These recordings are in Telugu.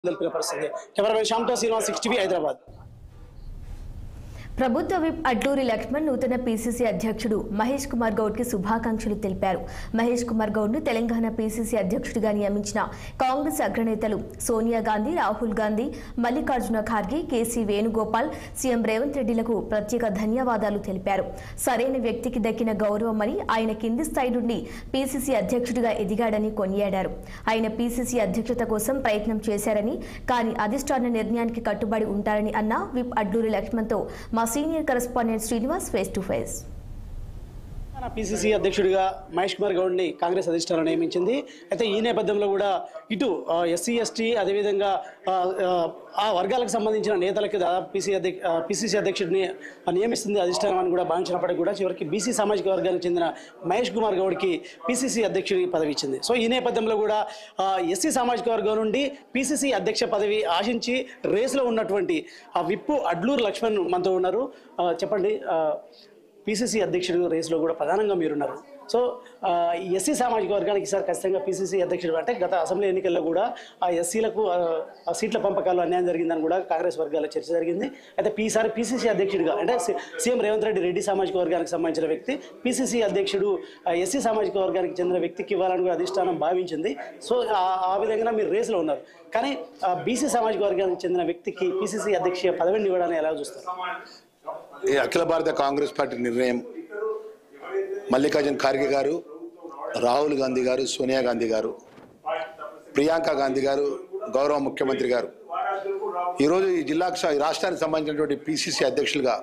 తెలిపిన పరిస్థితి కెమెరామెన్ శ్యామ్తో శ్రీనివాస్ సిక్స్ టీవీ హైదరాబాద్ ప్రభుత్వ విప్ అడ్లూరి లక్ష్మణ్ నూతన పీసీసీ అధ్యక్షుడు మహేష్ కుమార్ గౌడ్ కి శుభాకాంక్షలు తెలిపారు మహేష్ కుమార్ గౌడ్ ను తెలంగాణ పీసీసీ అధ్యక్షుడిగా నియమించిన కాంగ్రెస్ అగ్రనేతలు సోనియా గాంధీ రాహుల్ గాంధీ మల్లికార్జున ఖార్గే కేసీ వేణుగోపాల్ సీఎం రేవంత్ రెడ్డిలకు ప్రత్యేక ధన్యవాదాలు తెలిపారు సరైన వ్యక్తికి దక్కిన గౌరవమని ఆయన కింది స్థాయి నుండి పీసీసీ అధ్యక్షుడిగా ఎదిగాడని కొనియాడారు ఆయన పీసీసీ అధ్యక్షత కోసం ప్రయత్నం చేశారని కానీ అధిష్టాన నిర్ణయానికి కట్టుబడి ఉంటారని అన్న విప్ అడ్లూరి లక్ష్మణ్తో మా senior correspondent Srinivas face to face Telangana PCC అధ్యక్షుడిగా మహేష్ కుమార్ గౌడ్ని కాంగ్రెస్ అధిష్టానం నియమించింది అయితే ఈ నేపథ్యంలో కూడా ఇటు ఎస్సీ ఎస్టీ అదేవిధంగా ఆ, ఆ, ఆ వర్గాలకు సంబంధించిన నేతలకి దాదాపు పిసి అధ్యక్ష పిసిసి అధ్యక్షుడిని నియమిస్తుంది అధిష్టానం అని కూడా భావించినప్పటికీ కూడా చివరికి బీసీ సామాజిక వర్గానికి చెందిన మహేష్ కుమార్ గౌడ్కి పిసిసి అధ్యక్షుడి పదవి ఇచ్చింది సో ఈ నేపథ్యంలో కూడా ఎస్సీ సామాజిక వర్గం నుండి పిసిసి అధ్యక్ష పదవి ఆశించి రేసులో ఉన్నటువంటి ఆ విప్పు అడ్లూరు లక్ష్మణ్ మనతో ఉన్నారు ఆ, చెప్పండి ఆ, పిసిసి అధ్యక్షుడు రేసులో కూడా ప్రధానంగా మీరున్నారు సో ఆ, ఈ ఎస్సీ సామాజిక వర్గానికి ఈసారి ఖచ్చితంగా పిసిసి అధ్యక్షుడు అంటే గత అసెంబ్లీ ఎన్నికల్లో కూడా ఆ ఎస్సీలకు ఆ, ఆ సీట్ల పంపకాల్లో అన్యాయం జరిగిందని కూడా కాంగ్రెస్ వర్గాల చర్చ జరిగింది అయితే ఈసారి పిసిసి అధ్యక్షుడిగా అంటే సి- సీఎం రేవంత్ రెడ్డి రెడ్డి సామాజిక వర్గానికి సంబంధించిన వ్యక్తి పిసిసి అధ్యక్షుడు ఆ, ఎస్సీ సామాజిక వర్గానికి చెందిన వ్యక్తికి ఇవ్వాలని కూడా అధిష్టానం భావించింది సో ఆ- ఆ విధంగా మీరు రేసులో ఉన్నారు కానీ బీసీ సామాజిక వర్గానికి చెందిన వ్యక్తికి పిసిసి అధ్యక్ష పదవిని ఇవ్వడాన్ని ఎలా చూస్తారు ఈ అఖిల భారత కాంగ్రెస్ పార్టీ నిర్ణయం మల్లికార్జున్ ఖార్గే గారు రాహుల్ గాంధీ గారు సోనియా గాంధీ గారు ప్రియాంక గాంధీ గారు గౌరవ ముఖ్యమంత్రి గారు ఈరోజు ఈ జిల్లాకు స- ఈ రాష్ట్రానికి సంబంధించినటువంటి పిసిసి అధ్యక్షులుగా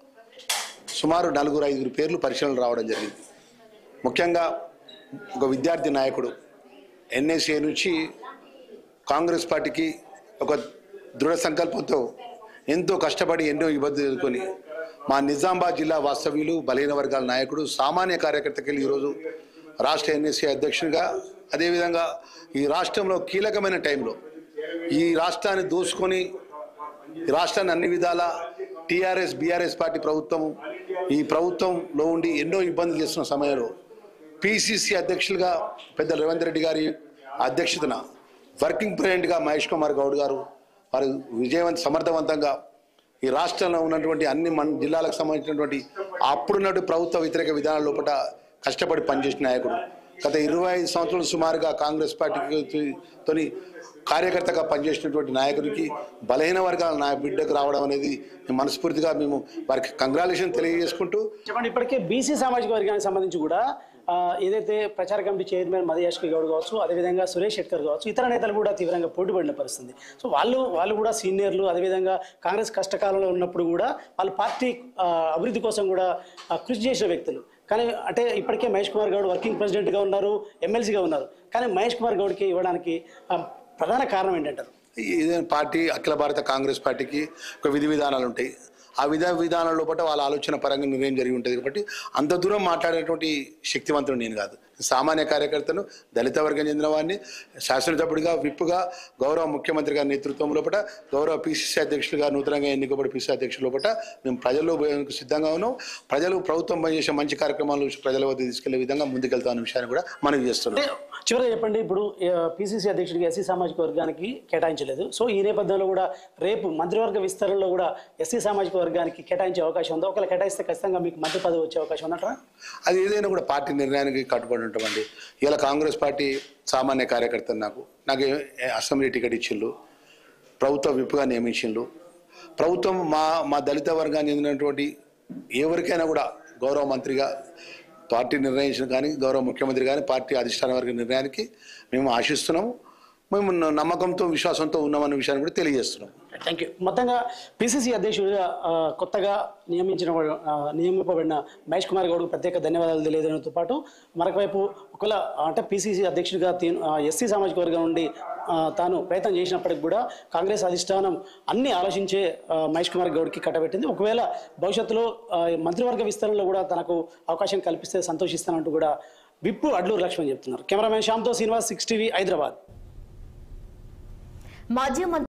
సుమారు నలుగురు ఐదుగురు పేర్లు పరిశీలన రావడం జరిగింది ముఖ్యంగా ఒక విద్యార్థి నాయకుడు ఎన్ఎస్ఏ నుంచి కాంగ్రెస్ పార్టీకి ఒక దృఢ సంకల్పంతో ఎంతో కష్టపడి ఎన్నో ఇబ్బందులు ఎదుర్కొని మా నిజామాబాద్ జిల్లా వాస్తవ్యులు బలహీన వర్గాల నాయకుడు సామాన్య కార్యకర్తకి ఈరోజు రాష్ట్ర ఎన్ఎస్సీ అధ్యక్షునిగా అదేవిధంగా ఈ రాష్ట్రంలో కీలకమైన టైంలో ఈ రాష్ట్రాన్ని దోసుకొని ఈ రాష్ట్రాన్ని అన్ని విధాల టీఆర్ఎస్ బీఆర్ఎస్ పార్టీ ప్రభుత్వం ఈ ప్రభుత్వంలో ఉండి ఎన్నో ఇబ్బందులు చేస్తున్న సమయంలో పిసిసి అధ్యక్షులుగా పెద్ద రేవంత్ రెడ్డి గారి అధ్యక్షతన వర్కింగ్ ప్రెసిడెంట్గా మహేష్ కుమార్ గౌడ్ గారు వారు విజయవంత సమర్థవంతంగా ఈ రాష్ట్రంలో ఉన్నటువంటి అన్ని మన జిల్లాలకు సంబంధించినటువంటి అప్పుడున్నటువంటి ప్రభుత్వ వ్యతిరేక విధానాల లోపల కష్టపడి పనిచేసిన నాయకుడు గత ఇరవై ఐదు సంవత్సరాలు సుమారుగా కాంగ్రెస్ పార్టీకి తోని కార్యకర్తగా పనిచేసినటువంటి నాయకుడికి బలహీన వర్గాల నా బిడ్డకు రావడం అనేది మేము మనస్ఫూర్తిగా మేము వారికి కంగ్రాచులేషన్ తెలియజేసుకుంటూ చెప్పండి ఇప్పటికే బీసీ సామాజిక వర్గానికి సంబంధించి కూడా ఆ, ఏదైతే ప్రచార కమిటీ చైర్మన్ మధుయాష్కి గౌడ్ కావచ్చు అదేవిధంగా సురేష్ శెట్కర్ కావచ్చు ఇతర నేతలు కూడా తీవ్రంగా పోటీపడిన పరిస్థితి సో వాళ్ళు వాళ్ళు కూడా సీనియర్లు అదేవిధంగా కాంగ్రెస్ కష్టకాలంలో ఉన్నప్పుడు కూడా వాళ్ళు పార్టీ ఆ, అభివృద్ధి కోసం కూడా ఆ, కృషి చేసిన వ్యక్తులు కానీ అంటే ఇప్పటికే మహేష్ కుమార్ గౌడ్ వర్కింగ్ ప్రెసిడెంట్గా ఉన్నారు ఎమ్మెల్సీగా ఉన్నారు కానీ మహేష్ కుమార్ గౌడ్కి ఇవ్వడానికి ఆ, ప్రధాన కారణం ఏంటంటారు ఏదైనా పార్టీ అఖిల భారత కాంగ్రెస్ పార్టీకి ఒక విధి విధానాలు ఉంటాయి ఆ విధ విధానాల లోపల వాళ్ళ ఆలోచన పరంగా నిర్ణయం జరిగి ఉంటుంది కాబట్టి అంత దూరం మాట్లాడేటువంటి శక్తివంతుడు నేను కాదు సామాన్య కార్యకర్తను దళిత వర్గం చెందిన వాడిని శాసనసభ్యుడిగా విప్పుగా గౌరవ ముఖ్యమంత్రి గారి నేతృత్వం లోపల గౌరవ పిసిసి అధ్యక్షులుగా నూతనంగా ఎన్నికబడి పిసిసి అధ్యక్షుల లోపల మేము ప్రజల్లో పోయేందుకు సిద్ధంగా ఉన్నాం ప్రజలు ప్రభుత్వం పనిచేసే మంచి కార్యక్రమాలు ప్రజల వద్ద తీసుకెళ్లే విధంగా ముందుకెళ్తామన్న విషయాన్ని కూడా మనవి చేస్తున్నాం అంటే చివరిగా చెప్పండి ఇప్పుడు పిసిసి అధ్యక్షుడిగా ఎస్సీ సామాజిక వర్గానికి కేటాయించలేదు సో ఈ నేపథ్యంలో కూడా రేపు మంత్రివర్గ విస్తరణలో కూడా ఎస్సీ సామాజిక వర్గానికి కేటాయించే అవకాశం ఉందా ఒకవేళ కేటాయిస్తే ఖచ్చితంగా మీకు మంత్రి పదవి వచ్చే అవకాశం ఉన్నట్రా అది ఏదైనా కూడా పార్టీ నిర్ణయానికి కట్టుబడి ఉంటామండి ఇలా కాంగ్రెస్ పార్టీ సామాన్య కార్యకర్త నాకు నాకు ఏ- అసెంబ్లీ టికెట్ ఇచ్చిళ్ళు ప్రభుత్వ విప్పుగా నియమించిండ్రు ప్రభుత్వం మా మా దళిత వర్గానికి చెందినటువంటి ఎవరికైనా కూడా గౌరవ మంత్రిగా పార్టీ నిర్ణయించిన కానీ గౌరవ ముఖ్యమంత్రి కానీ పార్టీ అధిష్టాన వర్గ నిర్ణయానికి మేము ఆశిస్తున్నాము మేము న- నమ్మకంతో విశ్వాసంతో ఉన్నామన్న విషయాన్ని కూడా తెలియజేస్తున్నాం థ్యాంక్ యూ మొత్తంగా పిసిసి అధ్యక్షుడిగా ఆ, కొత్తగా నియమించిన వాడు, ఆ, నియమింపబడిన మహేష్ కుమార్ గౌడ్కు ప్రత్యేక ధన్యవాదాలు తెలియజేయడంతో పాటు మరొక వైపు ఒకవేళ అంటే పిసిసి అధ్యక్షుడిగా ఎస్సీ సామాజిక వర్గం నుండి ఆ, తాను ప్రయత్నం చేసినప్పటికి కూడా కాంగ్రెస్ అధిష్టానం అన్ని ఆలోచించే ఆ, మహేష్ కుమార్ గౌడ్కి కట్టబెట్టింది ఒకవేళ భవిష్యత్తులో ఆ, మంత్రివర్గ విస్తరణలో కూడా తనకు అవకాశం కల్పిస్తే సంతోషిస్తానంటూ కూడా విప్పు అడ్లూరు లక్ష్మణ్ చెప్తున్నారు కెమెరామెన్ శ్యామ్తో శ్రీనివాస్ సిక్స్ టీవీ హైదరాబాద్ మాజీ మంత్రి